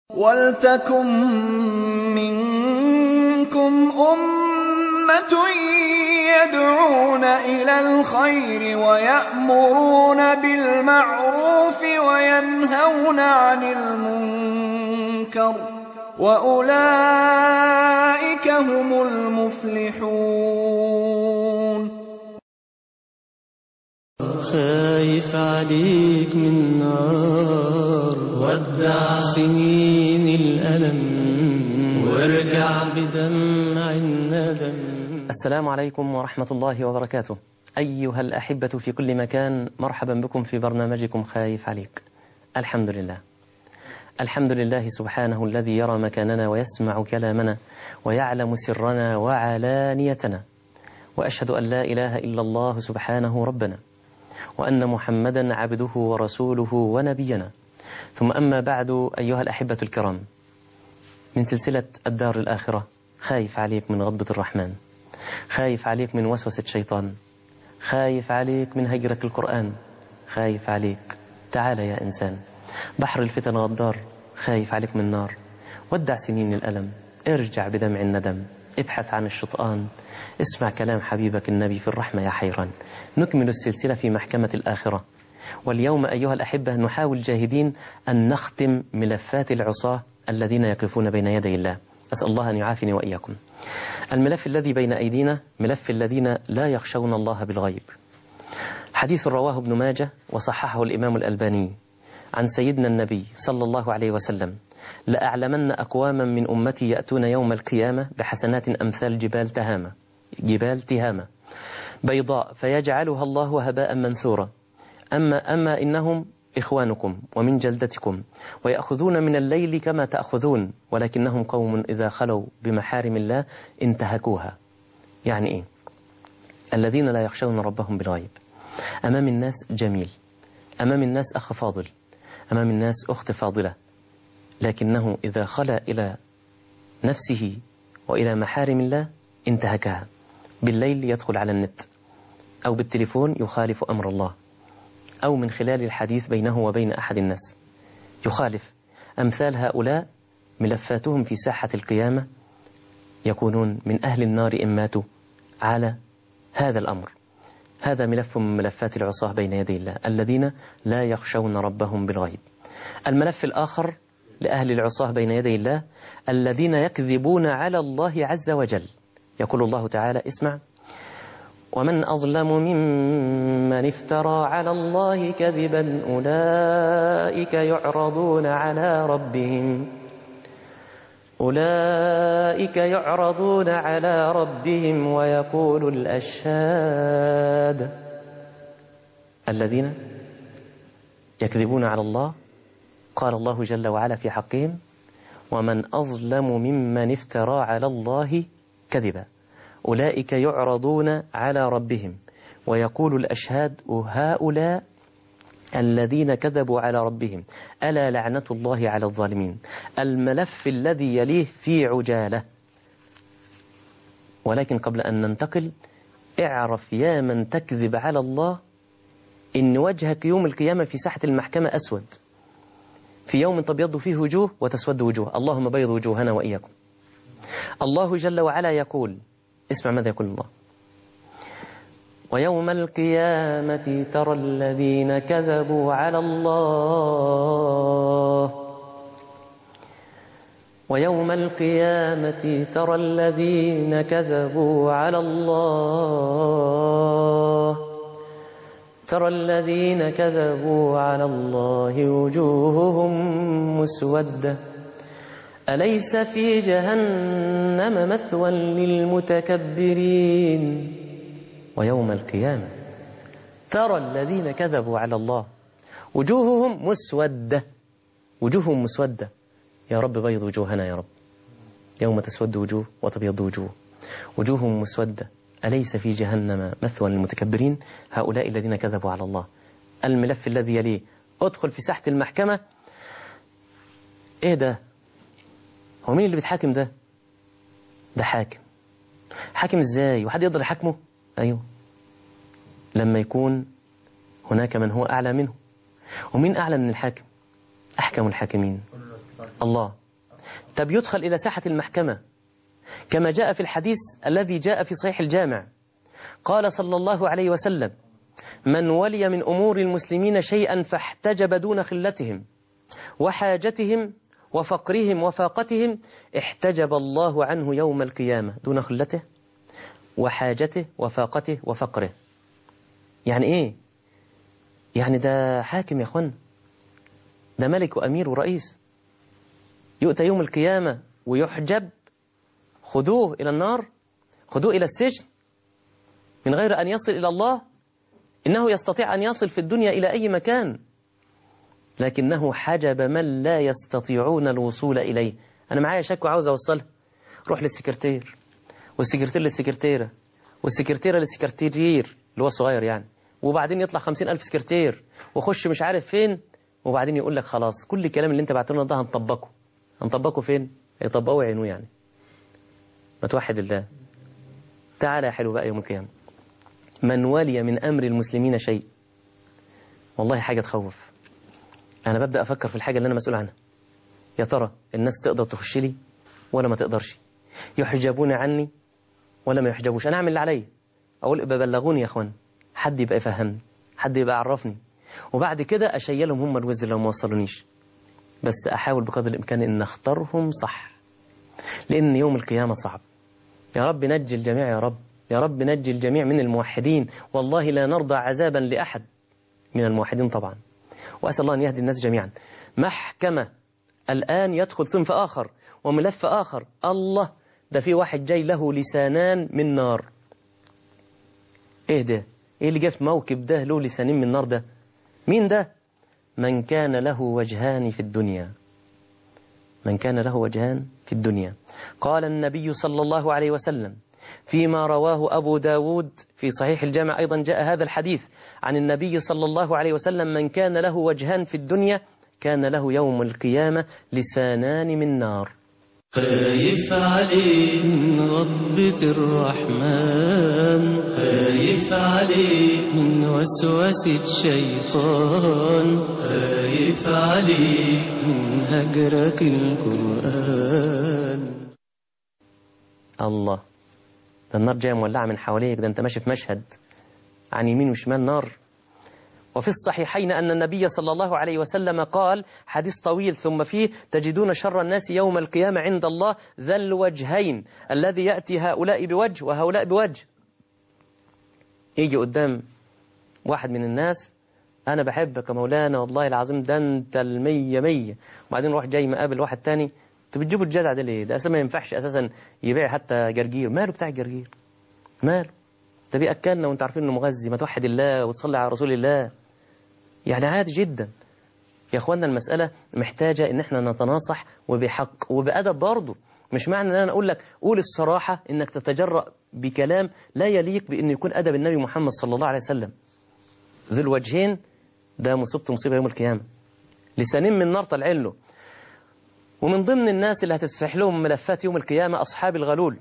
وَلْتَكُن مِّنكُمْ أُمَّةٌ يَدْعُونَ إِلَى الْخَيْرِ وَيَأْمُرُونَ بِالْمَعْرُوفِ وَيَنْهَوْنَ عَنِ الْمُنكَرِ ۚ وَأُولَٰئِكَ هُمُ الْمُفْلِحُونَ خايف عليك من نار ودع سنين الألم وارجع بدمع الندم السلام عليكم ورحمة الله وبركاته أيها الأحبة في كل مكان مرحبا بكم في برنامجكم خايف عليك الحمد لله الحمد لله سبحانه الذي يرى مكاننا ويسمع كلامنا ويعلم سرنا وعلانيتنا وأشهد أن لا إله إلا الله سبحانه ربنا وأن محمدا عبده ورسوله ونبينا ثم أما بعد أيها الأحبة الكرام من سلسلة الدار الآخرة خايف عليك من غضبة الرحمن خايف عليك من وسوسة شيطان خايف عليك من هجرة القرآن خايف عليك تعال يا إنسان بحر الفتن غدار خايف عليك من نار ودع سنين الألم ارجع بدمع الندم ابحث عن الشطآن اسمع كلام حبيبك النبي في الرحمة يا حيران نكمل السلسلة في محكمة الآخرة واليوم أيها الأحبة نحاول جاهدين أن نختم ملفات العصاة الذين يقفون بين يدي الله أسأل الله أن يعافني وإياكم الملف الذي بين أيدينا ملف الذين لا يخشون الله بالغيب حديث رواه ابن ماجه وصححه الإمام الألباني عن سيدنا النبي صلى الله عليه وسلم لأعلمن أقواما من أمتي يأتون يوم القيامة بحسنات أمثال جبال تهامة جبال تهامة بيضاء فيجعلها الله هباء منثورا أما, أما إنهم إخوانكم ومن جلدتكم ويأخذون من الليل كما تأخذون ولكنهم قوم إذا خلوا بمحارم الله انتهكوها يعني إيه الذين لا يخشون ربهم بالغيب أمام الناس جميل أمام الناس أخ فاضل أمام الناس أخت فاضلة لكنه إذا خلا إلى نفسه وإلى محارم الله انتهكها بالليل يدخل على النت أو بالتليفون يخالف أمر الله أو من خلال الحديث بينه وبين أحد الناس يخالف أمثال هؤلاء ملفاتهم في ساحة القيامة يكونون من أهل النار إن ماتوا على هذا الأمر هذا ملف من ملفات العصاة بين يدي الله الذين لا يخشون ربهم بالغيب الملف الآخر لأهل العصاة بين يدي الله الذين يكذبون على الله عز وجل يقول الله تعالى اسمع ومن أظلم ممن افترى على الله كذبا أولئك يعرضون على ربهم أولئك يعرضون على ربهم ويقول الأشهاد الذين يكذبون على الله قال الله جل وعلا في حقهم ومن أظلم ممن افترى على الله كذبا أولئك يعرضون على ربهم ويقول الأشهاد هؤلاء الذين كذبوا على ربهم ألا لعنة الله على الظالمين الملف الذي يليه في عجالة ولكن قبل أن ننتقل اعرف يا من تكذب على الله إن وجهك يوم القيامة في ساحة المحكمة أسود في يوم تبيض فيه وجوه وتسود وجوه اللهم بيض وجوهنا وإياكم الله جل وعلا يقول اسمع ماذا يقول الله ويوم القيامة ترى الذين كذبوا على الله ويوم القيامة ترى الذين كذبوا على الله ترى الذين كذبوا على الله وجوههم مسودة أليس في جهنم مثوى للمتكبرين ويوم القيامة ترى الذين كذبوا على الله وجوههم مسودة وجوههم مسودة يا رب بيض وجوهنا يا رب يوم تسود وجوه وتبيض وجوه وجوههم مسودة أليس في جهنم مثوى للمتكبرين هؤلاء الذين كذبوا على الله الملف الذي يليه ادخل في ساحة المحكمة ايه ده هو مين اللي بيتحاكم ده ده حاكم حاكم ازاي وحد يقدر يحاكمه ايوه لما يكون هناك من هو اعلى منه ومين اعلى من الحاكم احكم الحاكمين الله طب يدخل إلى ساحة المحكمة كما جاء في الحديث الذي جاء في صحيح الجامع قال صلى الله عليه وسلم من ولي من أمور المسلمين شيئا فاحتجب دون خلتهم وحاجتهم وفقرهم وفاقتهم احتجب الله عنه يوم القيامة دون خلته وحاجته وفاقته وفقره يعني ايه يعني ده حاكم يا اخوان ده ملك وامير ورئيس يؤتى يوم القيامة ويحجب خذوه إلى النار خذوه إلى السجن من غير أن يصل إلى الله إنه يستطيع أن يصل في الدنيا إلى أي مكان لكنه حجب من لا يستطيعون الوصول إليه أنا معايا شك وعاوز أوصلها روح للسكرتير والسكرتير للسكرتيرة والسكرتيرة للسكرتير اللي هو الصغير يعني وبعدين يطلع خمسين ألف سكرتير وخش مش عارف فين وبعدين يقول لك خلاص كل الكلام اللي انت بعته لنا ده هنطبقه هنطبقه فين يطبقوا عينه يعني ما توحد الله تعالى يا حلو بقى يوم القيامة من ولي من أمر المسلمين شيء والله حاجة تخوف أنا ببدأ أفكر في الحاجة اللي أنا مسؤول عنها يا ترى الناس تقدر تخش لي ولا ما تقدرش يحجبون عني ولا ما يحجبوش أنا أعمل اللي عليا أقول ببلغوني يا أخوان حد يبقى يفهمني حد يبقى يعرفني وبعد كده أشيلهم هم الوزر لو ما وصلونيش بس أحاول بقدر الإمكان إن أختارهم صح لأن يوم القيامة صعب يا رب نجي الجميع يا رب يا رب نجي الجميع من الموحدين والله لا نرضى عذابا لأحد من الموحدين طبعا وأسأل الله أن يهدي الناس جميعا محكمة الآن يدخل صنف آخر وملف آخر الله ده في واحد جاي له لسانان من نار ايه ده ايه اللي جاء في موكب ده له لسانين من نار ده مين ده من كان له وجهان في الدنيا من كان له وجهان في الدنيا قال النبي صلى الله عليه وسلم فيما رواه أبو داود في صحيح الجامع أيضا جاء هذا الحديث عن النبي صلى الله عليه وسلم من كان له وجهان في الدنيا كان له يوم القيامة لسانان من نار خايف عليك من غضبة الرحمن خايف عليك من وسوسة الشيطان خايف عليك من هجرك القرآن الله ده النار جاية مولعة من حواليك ده انت ماشي في مشهد عن يمين وشمال نار وفي الصحيحين أن النبي صلى الله عليه وسلم قال حديث طويل ثم فيه تجدون شر الناس يوم القيامة عند الله ذا الوجهين الذي يأتي هؤلاء بوجه وهؤلاء بوجه يجي قدام واحد من الناس أنا بحبك يا مولانا والله العظيم ده أنت المية مية وبعدين روح جاي مقابل واحد تاني انتوا بتجيبوا الجدع ده ليه؟ ده أساسا ما ينفعش أساسا يبيع حتى جرجير ماله بتاع الجرجير؟ ماله؟ ده بيأكلنا وانت عارفين انه مغذي ما توحد الله وتصلي على رسول الله يعني عادي جدا يا اخوانا المسألة محتاجة ان احنا نتناصح وبحق وبأدب برضه مش معنى ان انا اقول لك قول الصراحة انك تتجرأ بكلام لا يليق بان يكون ادب النبي محمد صلى الله عليه وسلم ذو الوجهين ده مصيبته مصيبة يوم القيامة لسانين من نار طالعين له ومن ضمن الناس اللي هتتفتح لهم ملفات يوم القيامة أصحاب الغلول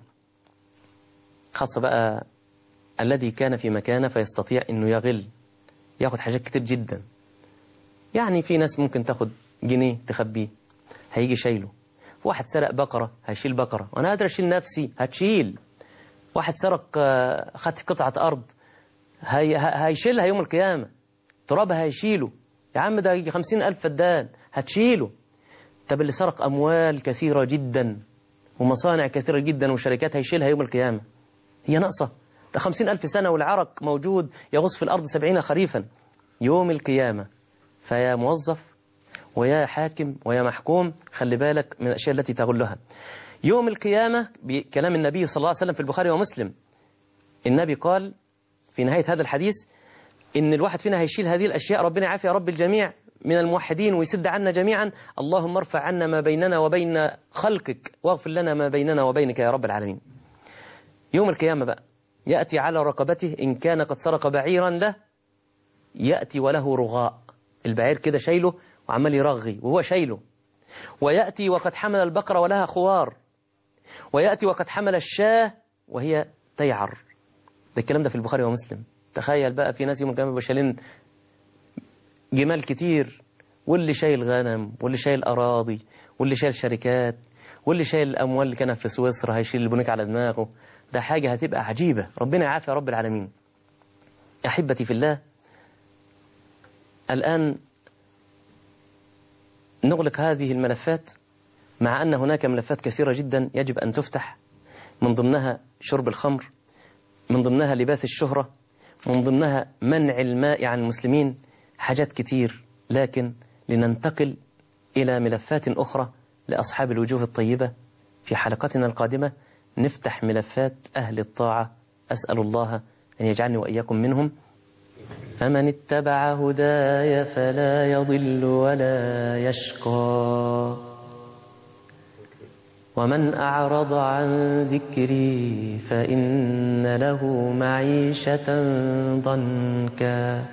خاصة بقى الذي كان في مكانه فيستطيع أنه يغل ياخد حاجات كتير جدا يعني في ناس ممكن تاخد جنيه تخبيه هيجي شايله واحد سرق بقرة هيشيل بقرة وأنا قادر أشيل نفسي هتشيل واحد سرق آه، خد قطعة أرض هي ه- هيشيلها يوم القيامة ترابها هيشيله يا عم ده يجي خمسين ألف فدان هتشيله طب اللي سرق أموال كثيرة جدا ومصانع كثيرة جدا وشركات هيشيلها يوم القيامة هي ناقصة ده خمسين ألف سنة والعرق موجود يغص في الأرض سبعين خريفا يوم القيامة فيا موظف ويا حاكم ويا محكوم خلي بالك من الأشياء التي تغلها يوم القيامة بكلام النبي صلى الله عليه وسلم في البخاري ومسلم النبي قال في نهاية هذا الحديث إن الواحد فينا هيشيل هذه الأشياء ربنا يعافي يا رب الجميع من الموحدين ويسد عنا جميعا اللهم ارفع عنا ما بيننا وبين خلقك واغفر لنا ما بيننا وبينك يا رب العالمين يوم القيامة بقى يأتي على رقبته إن كان قد سرق بعيرا له يأتي وله رغاء البعير كده شايله وعمال يرغي وهو شايله ويأتي وقد حمل البقرة ولها خوار ويأتي وقد حمل الشاة وهي تيعر ده الكلام ده في البخاري ومسلم تخيل بقى في ناس يوم القيامة بيبقوا شايلين جمال كتير واللي شايل غنم واللي شايل أراضي واللي شايل شركات واللي شايل الأموال اللي كانت في سويسرا هيشيل البنوك على دماغه ده حاجة هتبقى عجيبة ربنا يعافي يا رب العالمين أحبتي في الله الآن نغلق هذه الملفات مع أن هناك ملفات كثيرة جدا يجب أن تفتح من ضمنها شرب الخمر من ضمنها لباس الشهرة من ضمنها منع الماء عن المسلمين حاجات كتير لكن لننتقل إلى ملفات أخرى لأصحاب الوجوه الطيبة في حلقتنا القادمة نفتح ملفات أهل الطاعة أسأل الله أن يجعلني وإياكم منهم فمن اتبع هداي فلا يضل ولا يشقى ومن أعرض عن ذكري فإن له معيشة ضنكا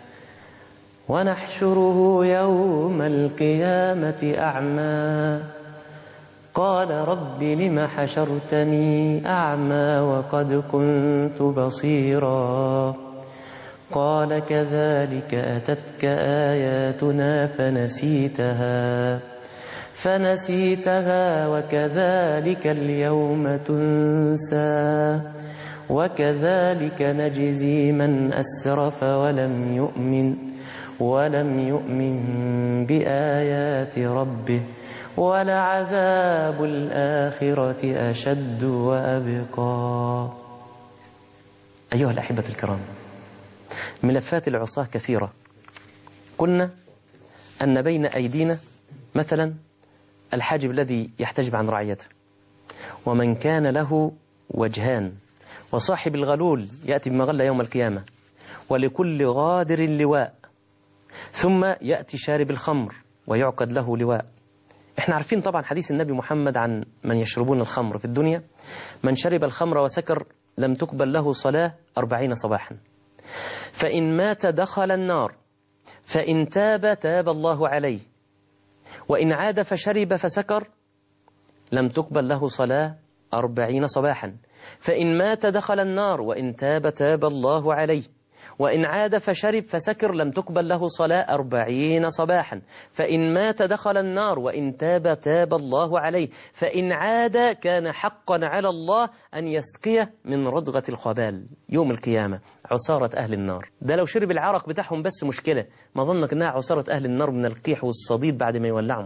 ونحشره يوم القيامة أعمى قال رب لم حشرتني أعمى وقد كنت بصيرا قال كذلك أتتك آياتنا فنسيتها فنسيتها وكذلك اليوم تنسى وكذلك نجزي من أسرف ولم يؤمن ولم يؤمن بآيات ربه ولعذاب الآخرة أشد وأبقى أيها الأحبة الكرام ملفات العصاة كثيرة قلنا أن بين أيدينا مثلا الحاجب الذي يحتجب عن رعيته ومن كان له وجهان وصاحب الغلول يأتي بمغلة يوم القيامة ولكل غادر لواء ثم يأتي شارب الخمر ويعقد له لواء احنا عارفين طبعا حديث النبي محمد عن من يشربون الخمر في الدنيا من شرب الخمر وسكر لم تقبل له صلاة أربعين صباحا فإن مات دخل النار فإن تاب تاب الله عليه وإن عاد فشرب فسكر لم تقبل له صلاة أربعين صباحا فإن مات دخل النار وإن تاب تاب الله عليه وإن عاد فشرب فسكر لم تقبل له صلاة أربعين صباحا فإن مات دخل النار وإن تاب تاب الله عليه فإن عاد كان حقا على الله أن يسقيه من رضغة الخبال يوم القيامة عصارة أهل النار ده لو شرب العرق بتاعهم بس مشكلة ما ظنك أنها عصارة أهل النار من القيح والصديد بعد ما يولعهم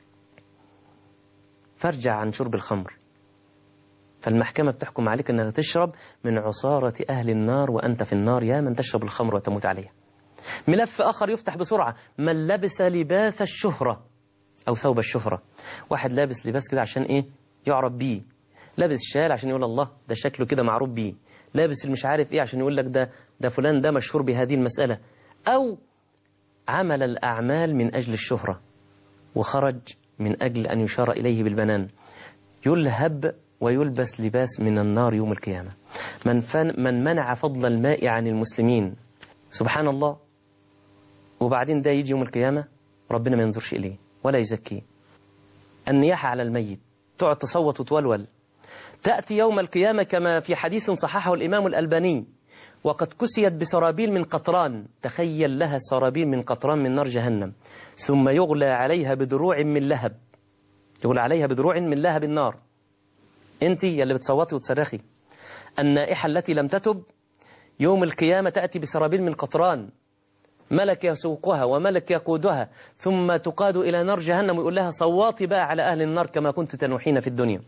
فارجع عن شرب الخمر فالمحكمة بتحكم عليك أنك تشرب من عصارة أهل النار وأنت في النار يا من تشرب الخمر وتموت عليها ملف آخر يفتح بسرعة من لبس لباس الشهرة أو ثوب الشهرة واحد لابس لباس كده عشان إيه يعرف بيه لابس شال عشان يقول الله ده شكله كده معروف بيه لابس المش عارف إيه عشان يقول لك ده ده فلان ده مشهور بهذه المسألة أو عمل الأعمال من أجل الشهرة وخرج من أجل أن يشار إليه بالبنان يلهب ويلبس لباس من النار يوم القيامة من, فن من منع فضل الماء عن المسلمين سبحان الله وبعدين ده يجي يوم القيامة ربنا ما ينظرش إليه ولا يزكيه النياحة على الميت تقعد تصوت وتولول تأتي يوم القيامة كما في حديث صححه الإمام الألباني وقد كسيت بسرابيل من قطران تخيل لها سرابيل من قطران من نار جهنم ثم يغلى عليها بدروع من لهب يغلى عليها بدروع من لهب النار انت يلي بتصوتي وتصرخي النائحة التي لم تتب يوم القيامة تأتي بسرابيل من قطران ملك يسوقها وملك يقودها ثم تقاد إلى نار جهنم ويقول لها صواتي بقى على أهل النار كما كنت تنوحين في الدنيا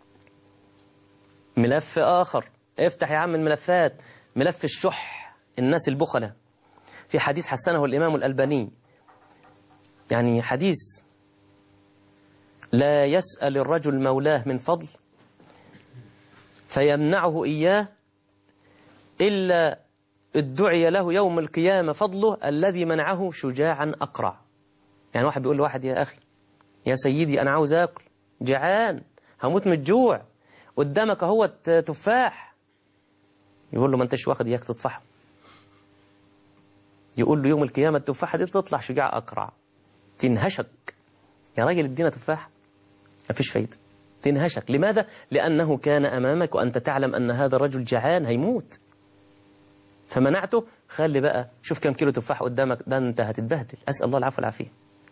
ملف آخر افتح يا عم الملفات ملف الشح الناس البخلة في حديث حسنه الإمام الألباني يعني حديث لا يسأل الرجل مولاه من فضل فيمنعه إياه إلا ادعي له يوم القيامة فضله الذي منعه شجاعا أقرع يعني واحد بيقول لواحد يا أخي يا سيدي أنا عاوز أكل جعان هموت من الجوع قدامك هو تفاح يقول له ما انتش واخد اياك تطفحه يقول له يوم القيامة التفاحة دي تطلع شجاع أقرع تنهشك يا راجل ادينا تفاح مفيش فايدة تنهشك لماذا؟ لأنه كان أمامك وأنت تعلم أن هذا الرجل جعان هيموت فمنعته خلي بقى شوف كم كيلو تفاح قدامك ده أنت هتتبهدل أسأل الله العفو والعافية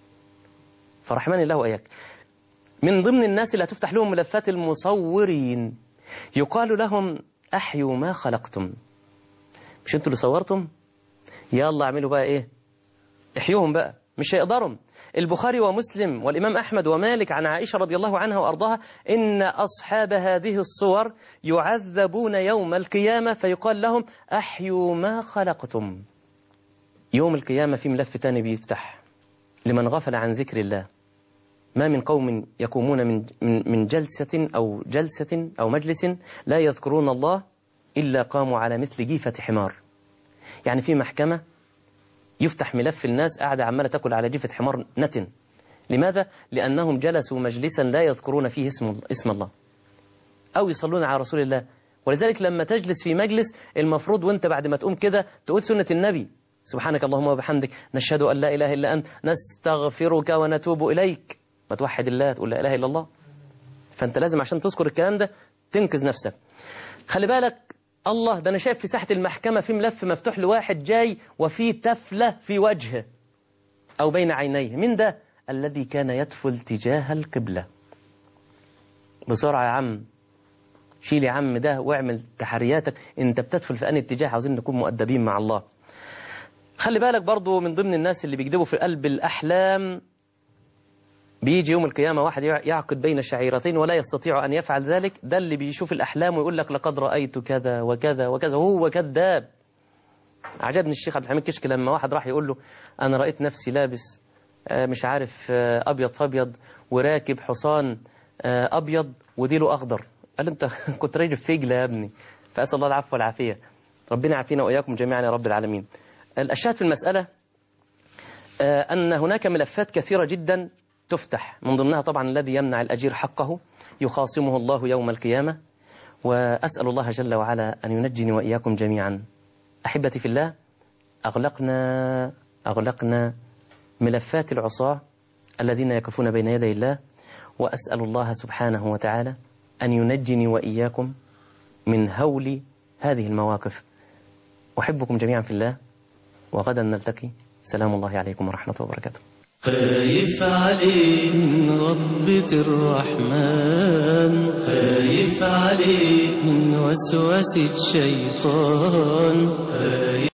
فرحمن الله وإياك من ضمن الناس اللي هتفتح لهم ملفات المصورين يقال لهم أحيوا ما خلقتم مش انتوا اللي صورتم يلا اعملوا بقى ايه احيوهم بقى مش هيقدروا البخاري ومسلم والإمام أحمد ومالك عن عائشة رضي الله عنها وأرضاها إن أصحاب هذه الصور يعذبون يوم القيامة فيقال لهم أحيوا ما خلقتم يوم القيامة في ملف تاني بيفتح لمن غفل عن ذكر الله ما من قوم يقومون من من من جلسة أو جلسة أو مجلس لا يذكرون الله إلا قاموا على مثل جيفة حمار يعني في محكمة يفتح ملف الناس قاعدة عمالة تاكل على جيفة حمار نتن لماذا؟ لأنهم جلسوا مجلسا لا يذكرون فيه اسم اسم الله أو يصلون على رسول الله ولذلك لما تجلس في مجلس المفروض وانت بعد ما تقوم كده تقول سنة النبي سبحانك اللهم وبحمدك نشهد أن لا إله إلا أنت نستغفرك ونتوب إليك ما توحد الله تقول لا إله إلا الله فأنت لازم عشان تذكر الكلام ده تنقذ نفسك خلي بالك الله ده أنا شايف في ساحة المحكمة في ملف مفتوح لواحد جاي وفي تفلة في وجهه أو بين عينيه من ده الذي كان يتفل تجاه القبلة بسرعة يا عم شيل يا عم ده واعمل تحرياتك انت بتدفل في أنهي اتجاه عاوزين نكون مؤدبين مع الله خلي بالك برضو من ضمن الناس اللي بيكذبوا في قلب الأحلام بيجي يوم القيامة واحد يعقد بين شعيرتين ولا يستطيع أن يفعل ذلك ده اللي بيشوف الأحلام ويقول لك لقد رأيت كذا وكذا وكذا وهو كذاب عجبني الشيخ عبد الحميد كشك لما واحد راح يقول له أنا رأيت نفسي لابس مش عارف أبيض فأبيض وراكب حصان أبيض وديله أخضر قال أنت كنت راجل فجلة يا ابني فأسأل الله العفو والعافية ربنا يعافينا وإياكم جميعا يا رب العالمين الأشهاد في المسألة أن هناك ملفات كثيرة جدا تفتح من ضمنها طبعا الذي يمنع الأجير حقه يخاصمه الله يوم القيامة وأسأل الله جل وعلا أن ينجني وإياكم جميعا أحبتي في الله أغلقنا أغلقنا ملفات العصاة الذين يكفون بين يدي الله وأسأل الله سبحانه وتعالى أن ينجني وإياكم من هول هذه المواقف أحبكم جميعا في الله وغدا نلتقي سلام الله عليكم ورحمة وبركاته خايف عليه من غضبة الرحمن خايف عليه من وسوسة الشيطان خايف